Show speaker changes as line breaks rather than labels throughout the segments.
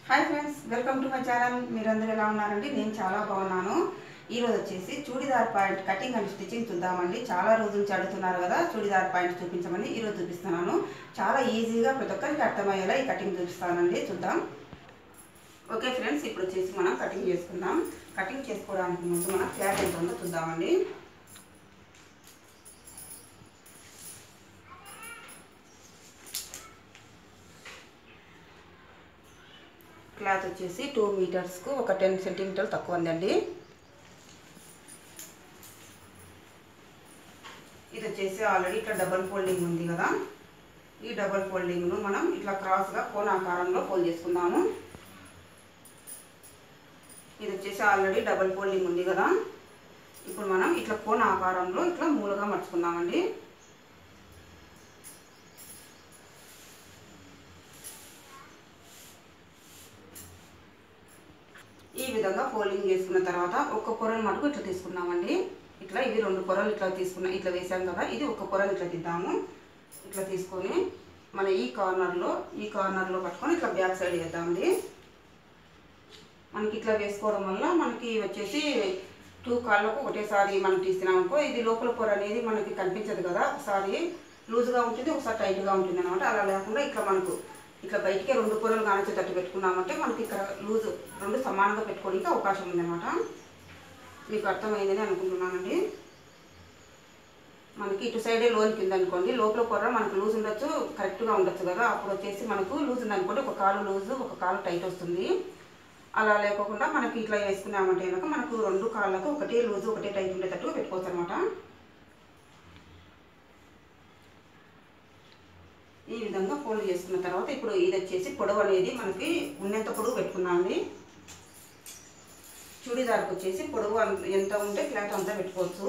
hi friends welcome to my channel మీరందరూ ఎలా ఉన్నారండి నేను చాలా బాగున్నాను ఈ రోజు వచ్చేసి churidar pant cutting and stitching చూద్దామండి చాలా రోజుల నుంచి అడుగుతున్నారు కదా చూడిదార్ పాయింట్ చూపించమని ఈ రోజు చూపిస్తున్నాను చాలా ఈజీగా ప్రతి ఒక్కరికి అర్థమయ్యేలా ఈ కటింగ్ చూపిస్తానండి చూద్దాం ఓకే ఫ్రెండ్స్ ఇప్పుడు వచ్చేసి మనం కటింగ్ చేసుకుందాం కటింగ్ చేసుకోవడానికి ముందు మనం క్లాత్ ఎంత ఉందో చూద్దామండి క్లాత్ వచ్చేసి టూ మీటర్స్కు ఒక టెన్ సెంటీమీటర్లు తక్కువ ఉందండి ఇది వచ్చేసి ఆల్రెడీ ఇట్లా డబల్ ఫోల్డింగ్ ఉంది కదా ఈ డబల్ ఫోల్డింగ్ను మనం ఇట్లా క్రాస్గా కోణాకారంలో ఫోల్డ్ చేసుకుందాము ఇది వచ్చేసి ఆల్రెడీ డబల్ ఫోల్డింగ్ ఉంది కదా ఇప్పుడు మనం ఇట్లా కోణ ఆకారంలో ఇట్లా మూలగా మర్చుకుందామండి ఈ విధంగా ఫోల్డింగ్ చేసుకున్న తర్వాత ఒక్క పొరలు మటుకు ఇట్లా తీసుకున్నామండి ఇట్లా ఇవి రెండు పొరలు ఇట్లా తీసుకున్నా ఇట్లా వేసాం కదా ఇది ఒక పొరలు ఇట్లా తీద్దాము ఇట్లా తీసుకొని మన ఈ కార్నర్లో ఈ కార్నర్లో పట్టుకొని ఇట్లా బ్యాక్ సైడ్ వేద్దామండి మనకి ఇట్లా వేసుకోవడం వల్ల మనకి వచ్చేసి టూ కాళ్ళకు ఒకటేసారి మనం తీసినాం అనుకో ఇది లోపల పొర అనేది మనకి కనిపించదు కదా ఒకసారి లూజ్గా ఉంటుంది ఒకసారి టైట్గా ఉంటుంది అనమాట అలా లేకుండా ఇట్లా మనకు ఇట్లా బయటికి రెండు పొరలు కానిచ్చేటట్టు పెట్టుకున్నామంటే మనకి ఇక్కడ లూజ్ రెండు సమానంగా పెట్టుకోవడానికి అవకాశం ఉందన్నమాట మీకు అర్థమైందని అనుకుంటున్నానండి మనకి ఇటు సైడే లోన్ కింద అనుకోండి లోపల పొర మనకు లూజ్ ఉండొచ్చు కరెక్ట్గా ఉండొచ్చు కదా అప్పుడు వచ్చేసి మనకు లూజ్ ఉందనుకోండి ఒక కాలు లూజ్ ఒక కాలు టైట్ వస్తుంది అలా లేకోకుండా మనకి ఇట్లా వేసుకున్నామంటే కనుక మనకు రెండు కాళ్ళకు ఒకటే లూజ్ ఒకటే టైట్ ఉండేటట్టు పెట్టుకోవచ్చు అనమాట ఈ విధంగా ఫోల్డ్ చేసుకున్న తర్వాత ఇప్పుడు ఇది వచ్చేసి పొడవు అనేది మనకి ఉన్నంత పొడవు పెట్టుకున్నామండి చూడీదార్కి వచ్చేసి పొడవు అంత- ఎంత ఉంటే క్లాత్ అంతా పెట్టుకోవచ్చు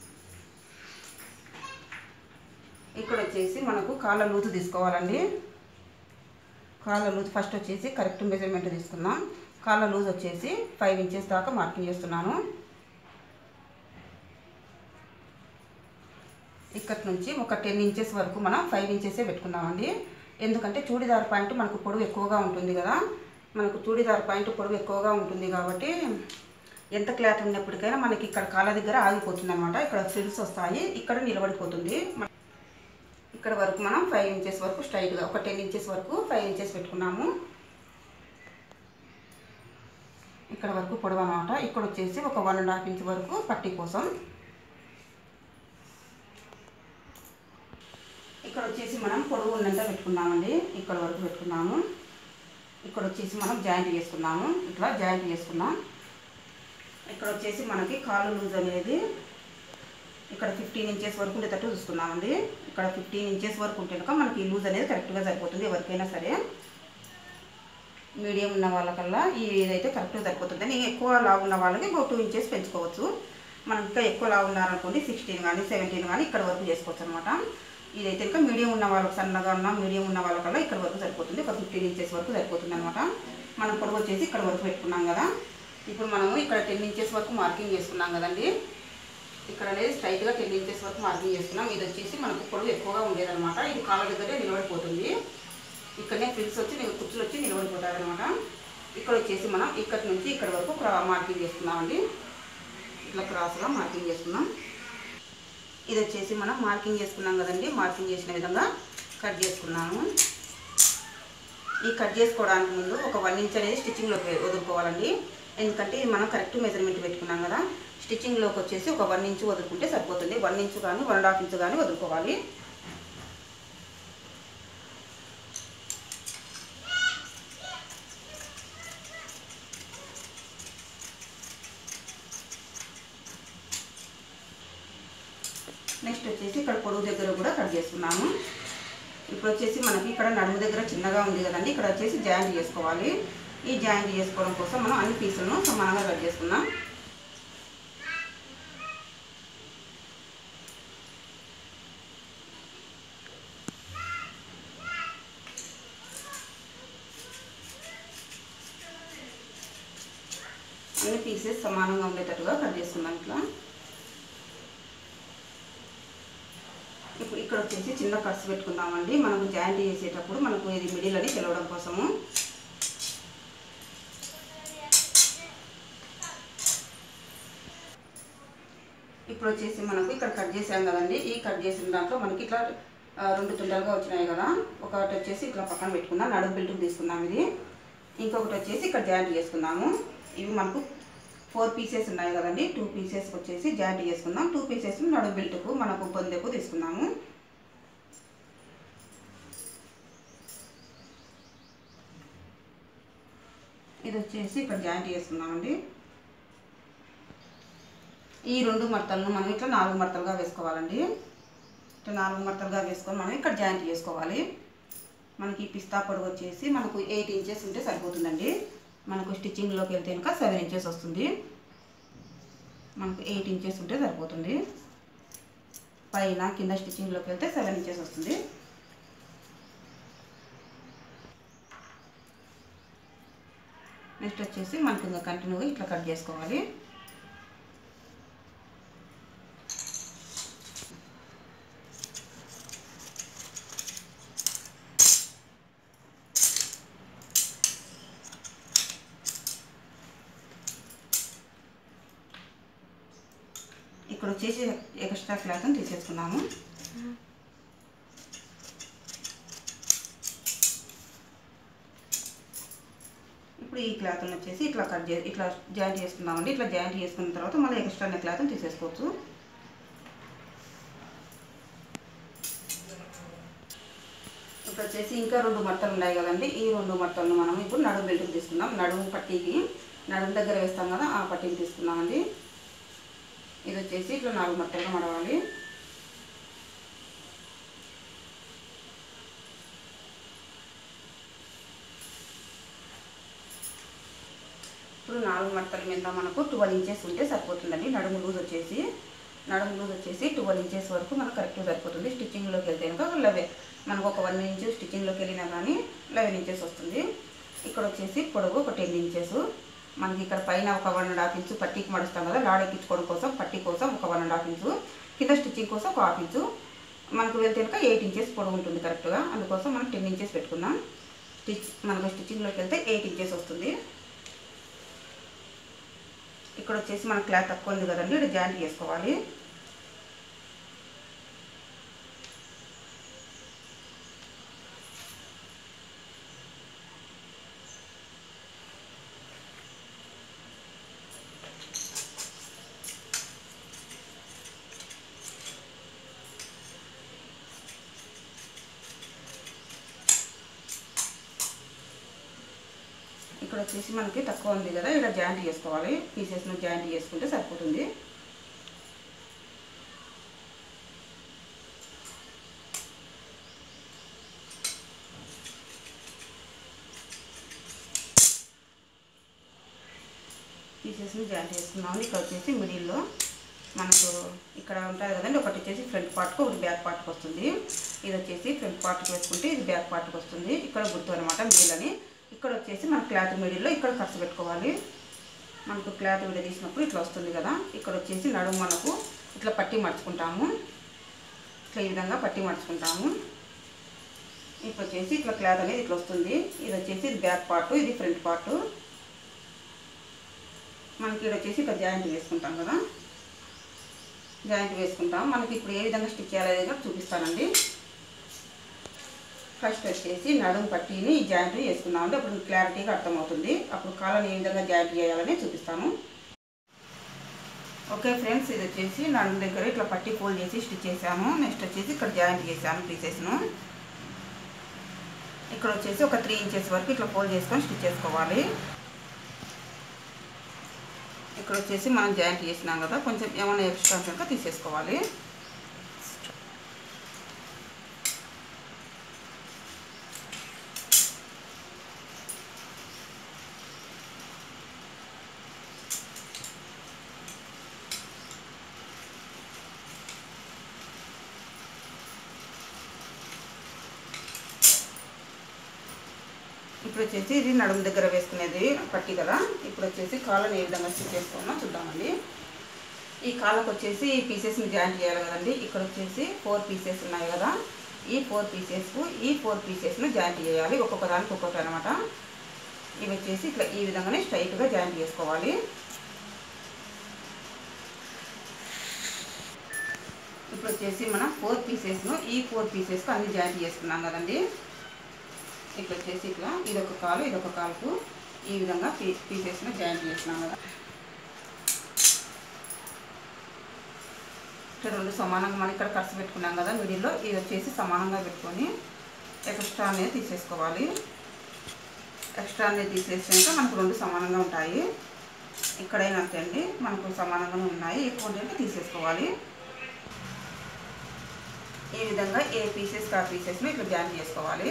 ఇక్కడ వచ్చేసి మనకు కాళ్ళ లూజు తీసుకోవాలండి కాళ్ళ లూజ్ ఫస్ట్ వచ్చేసి కరెక్ట్ మెజర్మెంట్ తీసుకుందాం కాళ్ళ లూజ్ వచ్చేసి ఫైవ్ ఇంచెస్ దాకా మార్కింగ్ చేస్తున్నాను ఇక్కడ నుంచి ఒక టెన్ ఇంచెస్ వరకు మనం ఫైవ్ ఇంచెసే పెట్టుకుందామండి ఎందుకంటే చూడిదార్ పాయింట్ మనకు పొడవు ఎక్కువగా ఉంటుంది కదా మనకు చూడిదార్ పాయింట్ పొడవు ఎక్కువగా ఉంటుంది కాబట్టి ఎంత క్లాత్ ఉన్నప్పటికైనా మనకి ఇక్కడ కాళ్ళ దగ్గర ఆగిపోతుంది అనమాట ఇక్కడ ఫ్రిల్స్ వస్తాయి ఇక్కడ నిలబడిపోతుంది మన- ఇక్కడ వరకు మనం ఫైవ్ ఇంచెస్ వరకు స్ట్రైట్గా ఒక టెన్ ఇంచెస్ వరకు ఫైవ్ ఇంచెస్ పెట్టుకున్నాము ఇక్కడ వరకు పొడవు అనమాట ఇక్కడ వచ్చేసి ఒక వన్ అండ్ హాఫ్ ఇంచ్ వరకు పట్టి కోసం ఇక్కడ వచ్చేసి మనం పొడవు ఉన్నంత పెట్టుకున్నామండి ఇక్కడ వరకు పెట్టుకున్నాము ఇక్కడ వచ్చేసి మనం జాయింట్ చేసుకున్నాము ఇట్లా జాయింట్ చేసుకున్నాం ఇక్కడ వచ్చేసి మనకి కాలు లూజ్ అనేది ఇక్కడ ఫిఫ్టీన్ ఇంచెస్ వరకు ఉండేటట్టు చూసుకున్నామండి ఇక్కడ ఫిఫ్టీన్ ఇంచెస్ వరకు ఉంటే కనుక మనకి లూజ్ అనేది కరెక్ట్గా సరిపోతుంది ఎవరికైనా సరే మీడియం ఉన్న వాళ్ళకల్లా ఈ ఇదైతే కరెక్ట్గా సరిపోతుంది అని ఎక్కువ లావు ఉన్న వాళ్ళకి ఇంకో టూ ఇంచెస్ పెంచుకోవచ్చు మనం ఇంకా ఎక్కువ లావు ఉన్నారనుకోండి సిక్స్టీన్ కానీ సెవెంటీన్ కానీ ఇక్కడ వరకు చేసుకోవచ్చు అనమాట ఇదైతే ఇంకా మీడియం ఉన్న వాళ్ళకి సన్నగా ఉన్న మీడియం ఉన్న వాళ్ళకల్లా ఇక్కడ వరకు సరిపోతుంది ఒక ఫిఫ్టీన్ ఇంచెస్ వరకు సరిపోతుంది అనమాట మనం పొడవు వచ్చేసి ఇక్కడ వరకు పెట్టుకున్నాం కదా ఇప్పుడు మనము ఇక్కడ టెన్ ఇంచెస్ వరకు మార్కింగ్ చేసుకున్నాం కదండి ఇక్కడ అనేది స్ట్రైట్గా టెన్ ఇంచెస్ వరకు మార్కింగ్ చేసుకున్నాం ఇది వచ్చేసి మనకు పొడవు ఎక్కువగా ఉండేదన్నమాట ఇది కాళ్ళ దగ్గరే నిలబడిపోతుంది ఇక్కడనే ఫ్రిల్స్ వచ్చి నేను కుర్చీలు వచ్చి నిలబడిపోతారు అనమాట ఇక్కడ వచ్చేసి మనం ఇక్కడ నుంచి ఇక్కడ వరకు క్రా- మార్కింగ్ చేసుకున్నామండి ఇట్లా క్రాస్గా మార్కింగ్ చేసుకున్నాం ఇది వచ్చేసి మనం మార్కింగ్ చేసుకున్నాం కదండి మార్కింగ్ చేసిన విధంగా కట్ చేసుకున్నాము ఈ కట్ చేసుకోవడానికి ముందు ఒక వన్ ఇంచ్ అనేది స్టిచ్చింగ్లోకి వదులుకోవాలండి ఎందుకంటే ఇది మనం కరెక్ట్ మెజర్మెంట్ పెట్టుకున్నాం కదా స్టిచ్చింగ్లోకి వచ్చేసి ఒక వన్ ఇంచ్ వదులుకుంటే సరిపోతుంది వన్ ఇంచ్ కానీ వన్ అండ్ హాఫ్ ఇంచ్ కానీ వదులుకోవాలి నెక్స్ట్ వచ్చేసి ఇక్కడ పొడుగు దగ్గర కూడా కట్ చేసుకున్నాము ఇప్పుడు వచ్చేసి మనకి ఇక్కడ నడుము దగ్గర చిన్నగా ఉంది కదండి ఇక్కడ వచ్చేసి జాయింట్ చేసుకోవాలి ఈ జాయింట్ చేసుకోవడం కోసం మనం అన్ని పీసులను సమానంగా కట్ చేసుకుందాం అన్ని పీసెస్ సమానంగా ఉండేటట్టుగా కట్ చేసుకుందాం ఇట్లా ఇప్పుడు ఇక్కడ వచ్చేసి చిన్న కట్స్ పెట్టుకుందామండి మనకు జాయింట్ చేసేటప్పుడు మనకు ఇది మిడిల్ అని తెలవడం కోసము ఇప్పుడు వచ్చేసి మనకు ఇక్కడ కట్ చేసాం కదండి ఈ కట్ చేసిన దాంట్లో మనకి ఇట్లా ఆ, రెండు తుండలుగా వచ్చినాయి కదా ఒకటి వచ్చేసి ఇట్లా పక్కన పెట్టుకుందాం నడుము బిల్డింగ్ తీసుకుందాం ఇది ఇంకొకటి వచ్చేసి ఇక్కడ జాయింట్ చేసుకుందాము ఇవి మనకు ఫోర్ పీసెస్ ఉన్నాయి కదండి టూ పీసెస్కి వచ్చేసి జాయింట్ చేసుకుందాం టూ పీసెస్ నడుము బిల్ట్కు మనకు పొందెకు తీసుకుందాము ఇది వచ్చేసి ఇక్కడ జాయింట్ చేసుకుందామండి ఈ రెండు మడతలను మనం ఇట్లా నాలుగు మడతలుగా వేసుకోవాలండి ఇట్లా నాలుగు మడతలుగా వేసుకొని మనం ఇక్కడ జాయింట్ చేసుకోవాలి మనకి ఈ పిస్తా పొడవు వచ్చేసి మనకు ఎయిట్ ఇంచెస్ ఉంటే సరిపోతుందండి మనకు స్టిచ్చింగ్లోకి వెళ్తే కనుక సెవెన్ ఇంచెస్ వస్తుంది మనకు ఎయిట్ ఇంచెస్ ఉంటే సరిపోతుంది పైన కింద స్టిచ్చింగ్లోకి వెళ్తే సెవెన్ ఇంచెస్ వస్తుంది నెక్స్ట్ వచ్చేసి మనకు ఇంకా కంటిన్యూగా ఇట్లా కట్ చేసుకోవాలి ఇక్కడ వచ్చేసి ఎక్స్ట్రా క్లాత్ని తీసేసుకున్నాము ఇప్పుడు ఈ క్లాత్ని వచ్చేసి ఇట్లా కట్ చే ఇట్లా జాయింట్ చేసుకుందామండి ఇట్లా జాయింట్ చేసుకున్న తర్వాత మళ్ళీ ఎక్స్ట్రా క్లాత్ని తీసేసుకోవచ్చు ఇప్పుడు వచ్చేసి ఇంకా రెండు మట్టలు ఉన్నాయి కదండి ఈ రెండు మట్టలను మనం ఇప్పుడు నడుము బెల్ట్కి తీసుకుందాం నడుము పట్టీకి నడుము దగ్గర వేస్తాం కదా ఆ పట్టీకి తీసుకుందామండి ఇది వచ్చేసి ఇట్లా నాలుగు మట్టలుగా మడవాలి ఇప్పుడు నాలుగు మట్టల మీద మనకు ట్వెల్వ్ ఇంచెస్ ఉంటే సరిపోతుందండి నడుము లూజ్ వచ్చేసి నడుము లూజ్ వచ్చేసి ట్వెల్వ్ ఇంచెస్ వరకు మనకు కరెక్ట్గా సరిపోతుంది స్టిచ్చింగ్లోకి వెళ్తే కనుక లెవెన్ మనకు ఒక వన్ ఇంచ్ స్టిచ్చింగ్లోకి వెళ్ళినా కానీ లెవెన్ ఇంచెస్ వస్తుంది ఇక్కడ వచ్చేసి పొడవు ఒక టెన్ ఇంచెస్ మనకి ఇక్కడ పైన ఒక వన్ అండ్ హాఫ్ ఇంచు పట్టీకి మడుస్తాం కదా లాడ్ ఎక్కించుకోవడం కోసం పట్టీ కోసం ఒక వన్ అండ్ హాఫ్ ఇంచు కింద స్టిచ్చింగ్ కోసం ఒక హాఫ్ ఇంచు మనకు వెళ్తే కనుక ఎయిట్ ఇంచెస్ పొడవు ఉంటుంది కరెక్ట్గా అందుకోసం మనం టెన్ ఇంచెస్ పెట్టుకుందాం స్టిచ్ మనకు స్టిచ్చింగ్లోకి వెళ్తే ఎయిట్ ఇంచెస్ వస్తుంది ఇక్కడ వచ్చేసి మన క్లాత్ తక్కువ ఉంది కదండి ఇక్కడ జాయింట్ చేసుకోవాలి ఇక్కడ వచ్చేసి మనకి తక్కువ ఉంది కదా ఇక్కడ జాయింట్ చేసుకోవాలి పీసెస్ను జాయింట్ చేసుకుంటే సరిపోతుంది పీసెస్ని జాయింట్ చేసుకున్నాము ఇక్కడ వచ్చేసి మిడిల్లో మనకు ఇక్కడ ఉంటుంది కదండి ఒకటి వచ్చేసి ఫ్రంట్ పార్ట్కి ఒకటి బ్యాక్ పార్ట్కి వస్తుంది ఇది వచ్చేసి ఫ్రంట్ పార్ట్కి వేసుకుంటే ఇది బ్యాక్ పార్ట్కి వస్తుంది ఇక్కడ గుర్తు అనమాట మిడిల్ అని ఇక్కడ వచ్చేసి మన క్లాత్ మిడిల్లో ఇక్కడ ఖర్చు పెట్టుకోవాలి మనకు క్లాత్ విడ తీసినప్పుడు ఇట్లా వస్తుంది కదా ఇక్కడ వచ్చేసి నడుము మనకు ఇట్లా పట్టి మడుచుకుంటాము ఇట్లా ఈ విధంగా పట్టి మడుచుకుంటాము ఇప్పుడు వచ్చేసి ఇట్లా క్లాత్ అనేది ఇట్లా వస్తుంది ఇది వచ్చేసి ఇది బ్యాక్ పార్ట్ ఇది ఫ్రంట్ పార్ట్ మనకి ఇక్కడ వచ్చేసి ఇక్కడ జాయింట్ వేసుకుంటాం కదా జాయింట్ వేసుకుంటాం మనకి ఇప్పుడు ఏ విధంగా స్టిచ్ చేయాలి కూడా చూపిస్తానండి ఫస్ట్ వచ్చేసి నడుము పట్టీని ఈ జాయింట్ వేసుకున్నామంటే అప్పుడు క్లారిటీగా అర్థమవుతుంది అప్పుడు కాళ్ళని ఏ విధంగా జాయింట్ చేయాలని చూపిస్తాను ఓకే ఫ్రెండ్స్ ఇది వచ్చేసి నడుము దగ్గర ఇట్లా పట్టి ఫోల్డ్ చేసి స్టిచ్ చేసాము నెక్స్ట్ వచ్చేసి ఇక్కడ జాయింట్ చేసాము పీసెస్ను ఇక్కడ వచ్చేసి ఒక త్రీ ఇంచెస్ వరకు ఇట్లా ఫోల్డ్ చేసుకొని స్టిచ్ చేసుకోవాలి ఇక్కడ వచ్చేసి మనం జాయింట్ చేసినాం కదా కొంచెం ఏమైనా ఎక్స్ట్రా కనుక తీసేసుకోవాలి ఇప్పుడు వచ్చేసి ఇది నడుము దగ్గర వేసుకునేది పట్టి కదా ఇప్పుడు వచ్చేసి కాళ్ళని ఏ విధంగా స్టిచ్ చేసుకున్నా చూద్దామండి ఈ కాళ్ళకు వచ్చేసి ఈ పీసెస్ని జాయింట్ చేయాలి కదండి ఇక్కడ వచ్చేసి ఫోర్ పీసెస్ ఉన్నాయి కదా ఈ ఫోర్ పీసెస్కు ఈ ఫోర్ పీసెస్ను జాయింట్ చేయాలి ఒక్కొక్క దానికి ఒక్కొక్కటి అనమాట ఇవి వచ్చేసి ఇట్లా ఈ విధంగానే స్ట్రైట్గా జాయింట్ చేసుకోవాలి వచ్చేసి మనం ఫోర్ పీసెస్ను ఈ ఫోర్ పీసెస్కు అన్ని జాయింట్ చేసుకున్నాం కదండి ఇట్లా వచ్చేసి ఇట్లా ఇదొక కాలు ఇదొక కాలుకు ఈ విధంగా పీ పీసెస్ను జాయింట్ చేసినాం కదా ఇక్కడ రెండు సమానంగా మనం ఇక్కడ ఖర్చు పెట్టుకున్నాం కదా మిడిల్లో ఇది వచ్చేసి సమానంగా పెట్టుకొని ఎక్స్ట్రా అనేది తీసేసుకోవాలి ఎక్స్ట్రా అనేది తీసేసాక మనకు రెండు సమానంగా ఉంటాయి ఇక్కడైనా అంతే అండి మనకు సమానంగానే ఉన్నాయి ఎక్కువ ఉంటే తీసేసుకోవాలి ఈ విధంగా ఏ పీసెస్ ఆ పీసెస్ని ఇట్లా జాయిన్ చేసుకోవాలి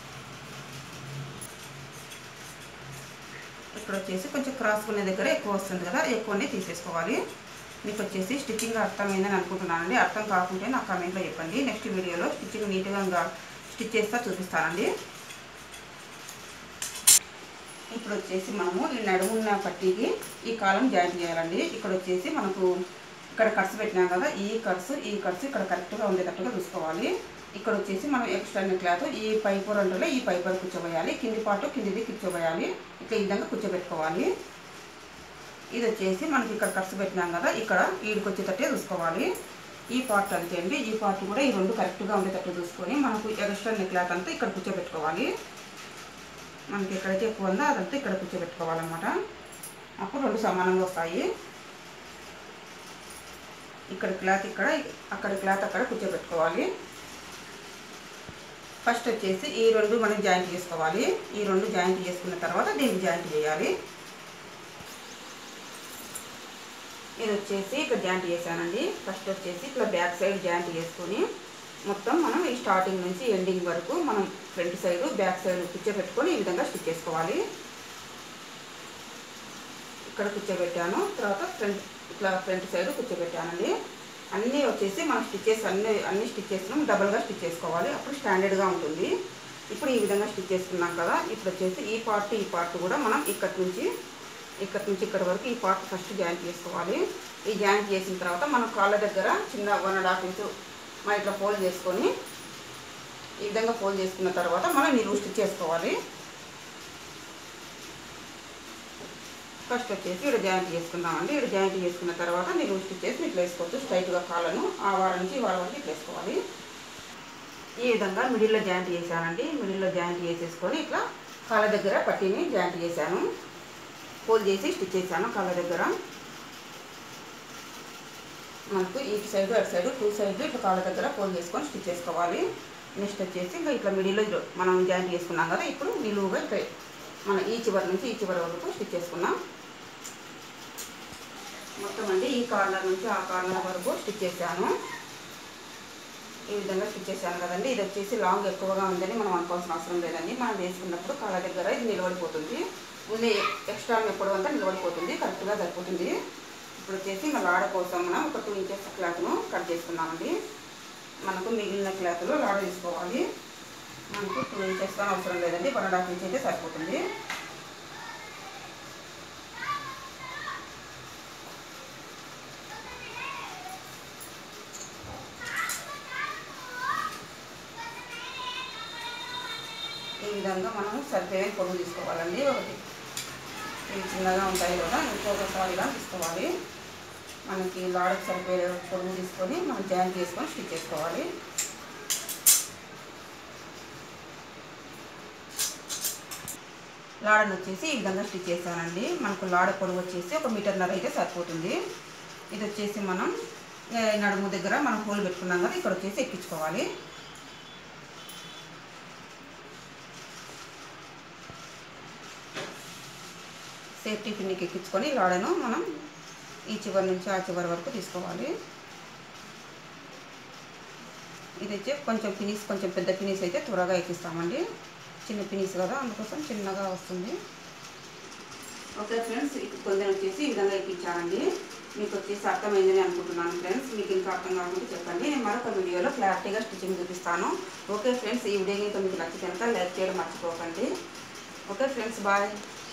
ఇక్కడ వచ్చేసి కొంచెం క్రాస్ కొనే దగ్గర ఎక్కువ వస్తుంది కదా ఎక్కువనే తీసేసుకోవాలి మీకు వచ్చేసి స్టిచ్చింగ్ అర్థమైందని అనుకుంటున్నానండి అర్థం కాకుంటే నాకు కామెంట్లో చెప్పండి నెక్స్ట్ వీడియోలో స్టిచ్చింగ్ నీట్గా స్టిచ్ చేస్తా చూపిస్తానండి ఇప్పుడు వచ్చేసి మనము ఈ నడుమున్న పట్టీకి ఈ కాలం జాయిన్ చేయాలండి ఇక్కడ వచ్చేసి మనకు ఇక్కడ ఖర్చు పెట్టినాం కదా ఈ ఖర్చు ఈ ఖర్చు ఇక్కడ కరెక్ట్గా ఉండేటట్టుగా చూసుకోవాలి ఇక్కడ వచ్చేసి మనం ఎక్స్ట్రా క్లాత్ ఈ పైపు రెండులో ఈ పైపు కూర్చోబోయాలి కింది పాటు కిందిది కూర్చోబోయాలి ఇట్లా ఈ విధంగా కూర్చోబెట్టుకోవాలి ఇది వచ్చేసి మనకి ఇక్కడ ఖర్చు పెట్టినాం కదా ఇక్కడ ఈడికి వచ్చేటట్టే చూసుకోవాలి ఈ పార్ట్ అంతే అండి ఈ పార్ట్ కూడా ఈ రెండు కరెక్ట్గా ఉండేటట్టు చూసుకొని మనకు ఎక్స్ట్రా క్లాత్ అంతా ఇక్కడ కూర్చోబెట్టుకోవాలి మనకి ఎక్కడైతే ఎక్కువ ఉందో అదంతా ఇక్కడ కూర్చోబెట్టుకోవాలన్నమాట అప్పుడు రెండు సమానంగా వస్తాయి ఇక్కడ క్లాత్ ఇక్కడ అక్కడ క్లాత్ అక్కడ కూర్చోబెట్టుకోవాలి ఫస్ట్ వచ్చేసి ఈ రెండు మనం జాయింట్ చేసుకోవాలి ఈ రెండు జాయింట్ చేసుకున్న తర్వాత దీన్ని జాయింట్ చేయాలి ఇది వచ్చేసి ఇక్కడ జాయింట్ చేశానండి ఫస్ట్ వచ్చేసి ఇట్లా బ్యాక్ సైడ్ జాయింట్ చేసుకొని మొత్తం మనం ఈ స్టార్టింగ్ నుంచి ఎండింగ్ వరకు మనం ఫ్రంట్ సైడ్ బ్యాక్ సైడ్ కూర్చోబెట్టుకొని ఈ విధంగా స్టిచ్ చేసుకోవాలి ఇక్కడ కూర్చోబెట్టాను తర్వాత ఫ్రంట్ ఇట్లా ఫ్రంట్ సైడ్ కూర్చోబెట్టానండి అన్నీ వచ్చేసి మనం స్టిచ్చెస్ అన్ని అన్ని స్టిచ్చెస్ డబుల్గా స్టిచ్ చేసుకోవాలి అప్పుడు స్టాండర్డ్గా ఉంటుంది ఇప్పుడు ఈ విధంగా స్టిచ్ చేసుకున్నాం కదా ఇప్పుడు వచ్చేసి ఈ పార్ట్ ఈ పార్ట్ కూడా మనం ఇక్కడి నుంచి ఇక్కడి నుంచి ఇక్కడ వరకు ఈ పార్ట్ ఫస్ట్ జాయింట్ చేసుకోవాలి ఈ జాయింట్ చేసిన తర్వాత మనం కాళ్ళ దగ్గర చిన్న వన్ అండ్ హాఫ్ ఇంచు మనం ఇట్లా ఫోల్డ్ చేసుకొని ఈ విధంగా ఫోల్డ్ చేసుకున్న తర్వాత మనం నిలువు స్టిచ్ చేసుకోవాలి ఫస్ట్ వచ్చేసి ఇక్కడ జాయింట్ చేసుకుందామండి ఇక్కడ జాయింట్ చేసుకున్న తర్వాత నిలువు స్టిచ్ చేసి ఇట్లా వేసుకోవచ్చు స్ట్రైట్గా కాళ్ళను ఆ వారం నుంచి ఈ వారం వరకు ఇట్లా వేసుకోవాలి ఈ విధంగా మిడిల్లో జాయింట్ చేశానండి మిడిల్లో జాయింట్ చేసేసుకొని ఇట్లా కాళ్ళ దగ్గర పట్టీని జాయింట్ చేశాను ఫోల్డ్ చేసి స్టిచ్ చేశాను కాళ్ళ దగ్గర మనకు ఈ సైడ్ అటు సైడ్ టూ సైడ్ ఇట్లా కాళ్ళ దగ్గర ఫోల్డ్ చేసుకొని స్టిచ్ చేసుకోవాలి నెక్స్ట్ వచ్చేసి ఇంకా ఇట్లా మిడిల్లో మనం జాయింట్ చేసుకున్నాం కదా ఇప్పుడు నిలువుగా ఇట్లా మన ఈ చివరి నుంచి ఈ చివరి వరకు స్టిచ్ చేసుకున్నాం మొత్తం అండి ఈ కార్నర్ నుంచి ఆ కార్నర్ వరకు స్టిచ్ చేశాను ఈ విధంగా స్టిచ్ చేశాను కదండి ఇది వచ్చేసి లాంగ్ ఎక్కువగా ఉందని మనం అనుకోవాల్సిన అవసరం లేదండి మనం వేసుకున్నప్పుడు కాళ్ళ దగ్గర ఇది నిలబడిపోతుంది ముందే ఎక్స్ట్రా ఎప్పుడు అంతా నిలబడిపోతుంది కరెక్ట్గా సరిపోతుంది ఇప్పుడు వచ్చేసి మన లాడ కోసం మనం ఒక టూ ఇంచెస్ క్లాత్ను కట్ చేసుకున్నామండి మనకు మిగిలిన క్లాత్లో లాడ తీసుకోవాలి మనకు టూ ఇంచెస్ కానీ అవసరం లేదండి వన్ అండ్ హాఫ్ ఇంచ్ అయితే సరిపోతుంది ఈ విధంగా మనం సరిపోయే పొడుగు తీసుకోవాలండి ఒకటి ఇవి చిన్నగా ఉంటాయి కదా ఇంకొకసారిగా తీసుకోవాలి మనకి లాడకు సరిపోయే పొడుగు తీసుకొని మనం జాయింట్ చేసుకొని స్టిచ్ చేసుకోవాలి లాడను వచ్చేసి ఈ విధంగా స్టిచ్ చేశానండి మనకు లాడ పొడవు వచ్చేసి ఒక మీటర్న్నర అయితే సరిపోతుంది ఇది వచ్చేసి మనం ఏ, నడుము దగ్గర మనం హోల్ పెట్టుకున్నాం కదా ఇక్కడ వచ్చేసి ఎక్కించుకోవాలి సేఫ్టీ పిన్నికి ఎక్కించుకొని లాడను మనం ఈ చివరి నుంచి ఆ చివరి వరకు తీసుకోవాలి ఇది వచ్చి కొంచెం పినీస్ కొంచెం పెద్ద పినీస్ అయితే త్వరగా ఎక్కిస్తామండి చిన్న పినీస్ కదా అందుకోసం చిన్నగా వస్తుంది ఓకే ఫ్రెండ్స్ ఇప్పుడు కొందరు వచ్చేసి ఈ విధంగా ఎక్కించానండి మీకు వచ్చేసి అర్థమైందని అనుకుంటున్నాను ఫ్రెండ్స్ మీకు ఇంకా అర్థం కాకుండా చెప్పండి నేను మరొక వీడియోలో క్లారిటీగా స్టిచ్చింగ్ చూపిస్తాను ఓకే ఫ్రెండ్స్ ఈ వీడియో కనుక మీకు నచ్చితే కనుక లైక్ చేయడం మర్చిపోకండి ఓకే ఫ్రెండ్స్ బాయ్